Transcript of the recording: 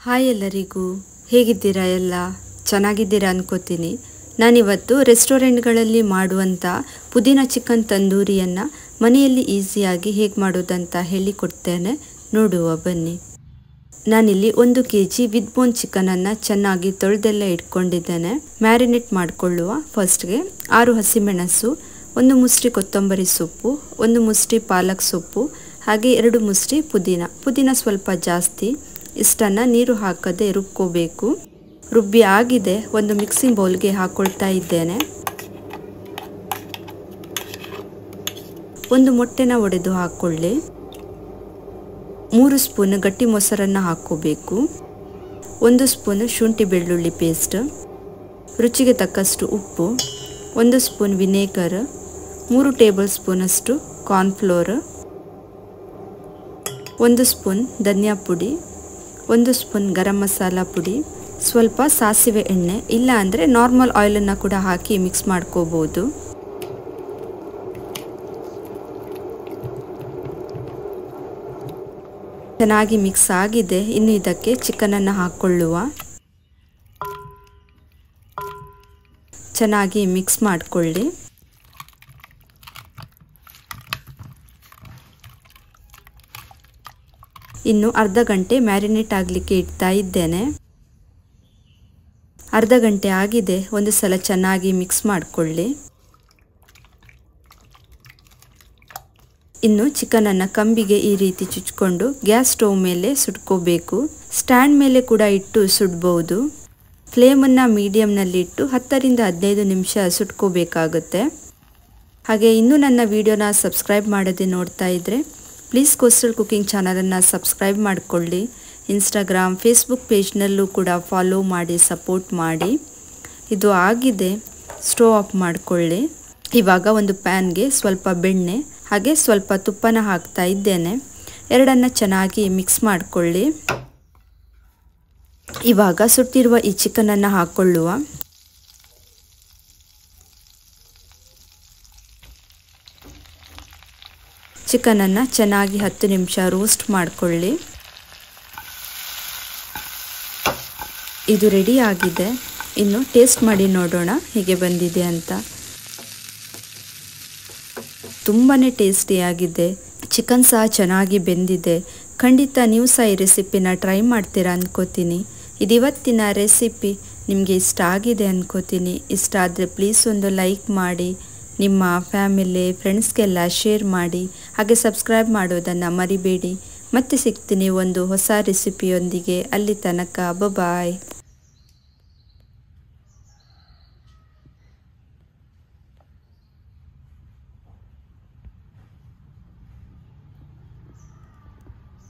hi ಎಲ್ಲರಿಗೂ ಹೇಗಿದ್ದೀರಾ ಎಲ್ಲ ಚೆನ್ನಾಗಿದ್ದೀರಾ ಅನ್ಕೋತೀನಿ ನಾನಿವತ್ತು ರೆಸ್ಟೋರೆಂಟ್ಗಳಲ್ಲಿ ಮಾಡುವಂಥ ಪುದೀನ ಚಿಕನ್ ತಂದೂರಿಯನ್ನು ಮನೆಯಲ್ಲಿ ಈಸಿಯಾಗಿ ಹೇಗೆ ಮಾಡೋದಂತ ಹೇಳಿಕೊಡ್ತೇನೆ ನೋಡುವ ಬನ್ನಿ ನಾನಿಲ್ಲಿ ಒಂದು ಕೆ ಜಿ ವಿತ್ ಬೋನ್ ಚಿಕನನ್ನು ಚೆನ್ನಾಗಿ ತೊಳೆದೆಲ್ಲ ಇಟ್ಕೊಂಡಿದ್ದೇನೆ ಮ್ಯಾರಿನೇಟ್ ಮಾಡಿಕೊಳ್ಳುವ ಫಸ್ಟ್ಗೆ ಆರು ಹಸಿಮೆಣಸು ಒಂದು ಮುಷ್ಟಿ ಕೊತ್ತಂಬರಿ ಸೊಪ್ಪು ಒಂದು ಮುಷ್ಟಿ ಪಾಲಕ್ ಸೊಪ್ಪು ಹಾಗೆ ಎರಡು ಮುಷ್ಟಿ ಪುದೀನ ಪುದೀನ ಸ್ವಲ್ಪ ಜಾಸ್ತಿ ಇಷ್ಟನ್ನು ನೀರು ಹಾಕದೆ ರುಬ್ಕೋಬೇಕು ರುಬ್ಬಿ ಆಗಿದೆ ಒಂದು ಮಿಕ್ಸಿಂಗ್ ಬೌಲ್ಗೆ ಹಾಕೊಳ್ತಾ ಇದ್ದೇನೆ ಒಂದು ಮೊಟ್ಟೆನ ಒಡೆದು ಹಾಕ್ಕೊಳ್ಳಿ ಮೂರು ಸ್ಪೂನ್ ಗಟ್ಟಿ ಮೊಸರನ್ನು ಹಾಕ್ಕೋಬೇಕು ಒಂದು ಸ್ಪೂನ್ ಶುಂಠಿ ಬೆಳ್ಳುಳ್ಳಿ ಪೇಸ್ಟ್ ರುಚಿಗೆ ತಕ್ಕಷ್ಟು ಉಪ್ಪು ಒಂದು ಸ್ಪೂನ್ ವಿನೇಗರ್ ಮೂರು ಟೇಬಲ್ ಸ್ಪೂನಷ್ಟು ಕಾರ್ನ್ಫ್ಲೋರ್ ಒಂದು ಸ್ಪೂನ್ ಧನಿಯಾ ಪುಡಿ ಒಂದು ಸ್ಪೂನ್ ಗರಂ ಮಸಾಲ ಪುಡಿ ಸ್ವಲ್ಪ ಸಾಸಿವೆ ಎಣ್ಣೆ ಇಲ್ಲ ಅಂದರೆ ನಾರ್ಮಲ್ ಆಯಿಲನ್ನು ಕೂಡ ಹಾಕಿ ಮಿಕ್ಸ್ ಮಾಡ್ಕೋಬೋದು ಚೆನ್ನಾಗಿ ಮಿಕ್ಸ್ ಆಗಿದೆ ಇನ್ನು ಇದಕ್ಕೆ ಚಿಕನನ್ನು ಹಾಕ್ಕೊಳ್ಳುವ ಚೆನ್ನಾಗಿ ಮಿಕ್ಸ್ ಮಾಡಿಕೊಳ್ಳಿ ಇನ್ನು ಅರ್ಧ ಗಂಟೆ ಮ್ಯಾರಿನೇಟ್ ಆಗಲಿಕ್ಕೆ ಇಡ್ತಾ ಇದ್ದೇನೆ ಅರ್ಧ ಗಂಟೆ ಆಗಿದೆ ಒಂದು ಸಲ ಚೆನ್ನಾಗಿ ಮಿಕ್ಸ್ ಮಾಡಿಕೊಳ್ಳಿ ಇನ್ನು ಚಿಕನನ್ನು ಕಂಬಿಗೆ ಈ ರೀತಿ ಚುಚ್ಕೊಂಡು ಗ್ಯಾಸ್ ಸ್ಟವ್ ಮೇಲೆ ಸುಟ್ಕೋಬೇಕು ಸ್ಟ್ಯಾಂಡ್ ಮೇಲೆ ಕೂಡ ಇಟ್ಟು ಸುಡ್ಬೋದು ಫ್ಲೇಮನ್ನು ಮೀಡಿಯಮ್ನಲ್ಲಿ ಇಟ್ಟು ಹತ್ತರಿಂದ ಹದಿನೈದು ನಿಮಿಷ ಸುಟ್ಕೋಬೇಕಾಗುತ್ತೆ ಹಾಗೆ ಇನ್ನೂ ನನ್ನ ವಿಡಿಯೋನ ಸಬ್ಸ್ಕ್ರೈಬ್ ಮಾಡದೆ ನೋಡ್ತಾ ಇದ್ದರೆ ಪ್ಲೀಸ್ ಕೋಸ್ಟಲ್ ಕುಕಿಂಗ್ ಚಾನಲನ್ನು ಸಬ್ಸ್ಕ್ರೈಬ್ ಮಾಡಿಕೊಳ್ಳಿ ಇನ್ಸ್ಟಾಗ್ರಾಮ್ ಫೇಸ್ಬುಕ್ ಪೇಜ್ನಲ್ಲೂ ಕೂಡ ಫಾಲೋ ಮಾಡಿ ಸಪೋರ್ಟ್ ಮಾಡಿ ಇದು ಆಗಿದೆ ಸ್ಟವ್ ಆಫ್ ಮಾಡಿಕೊಳ್ಳಿ ಇವಾಗ ಒಂದು ಪ್ಯಾನ್ಗೆ ಸ್ವಲ್ಪ ಬೆಣ್ಣೆ ಹಾಗೆ ಸ್ವಲ್ಪ ತುಪ್ಪನ ಹಾಕ್ತಾ ಇದ್ದೇನೆ ಎರಡನ್ನು ಚೆನ್ನಾಗಿ ಮಿಕ್ಸ್ ಮಾಡಿಕೊಳ್ಳಿ ಇವಾಗ ಸುಟ್ಟಿರುವ ಈ ಚಿಕನನ್ನು ಹಾಕ್ಕೊಳ್ಳುವ ಚಿಕನನ್ನು ಚೆನ್ನಾಗಿ ಹತ್ತು ನಿಮಿಷ ರೋಸ್ಟ್ ಮಾಡಿಕೊಳ್ಳಿ ಇದು ರೆಡಿ ಆಗಿದೆ ಇನ್ನು ಟೇಸ್ಟ್ ಮಾಡಿ ನೋಡೋಣ ಹೇಗೆ ಬಂದಿದೆ ಅಂತ ತುಂಬಾ ಟೇಸ್ಟಿಯಾಗಿದೆ ಚಿಕನ್ ಸಹ ಚೆನ್ನಾಗಿ ಬೆಂದಿದೆ ಖಂಡಿತ ನೀವು ಸಹ ಈ ರೆಸಿಪಿನ ಟ್ರೈ ಮಾಡ್ತೀರಾ ಅಂದ್ಕೋತೀನಿ ಇದಿವತ್ತಿನ ರೆಸಿಪಿ ನಿಮಗೆ ಇಷ್ಟ ಆಗಿದೆ ಅಂದ್ಕೋತೀನಿ ಇಷ್ಟ ಆದರೆ ಪ್ಲೀಸ್ ಒಂದು ಲೈಕ್ ಮಾಡಿ ನಿಮ್ಮ ಫ್ಯಾಮಿಲಿ ಫ್ರೆಂಡ್ಸ್ಗೆಲ್ಲ ಶೇರ್ ಮಾಡಿ ಹಾಗೆ ಸಬ್ಸ್ಕ್ರೈಬ್ ಮಾಡೋದನ್ನು ಮರಿಬೇಡಿ ಮತ್ತೆ ಸಿಗ್ತೀನಿ ಒಂದು ಹೊಸ ರೆಸಿಪಿಯೊಂದಿಗೆ ಅಲ್ಲಿ ತನಕ ಬಾಯ್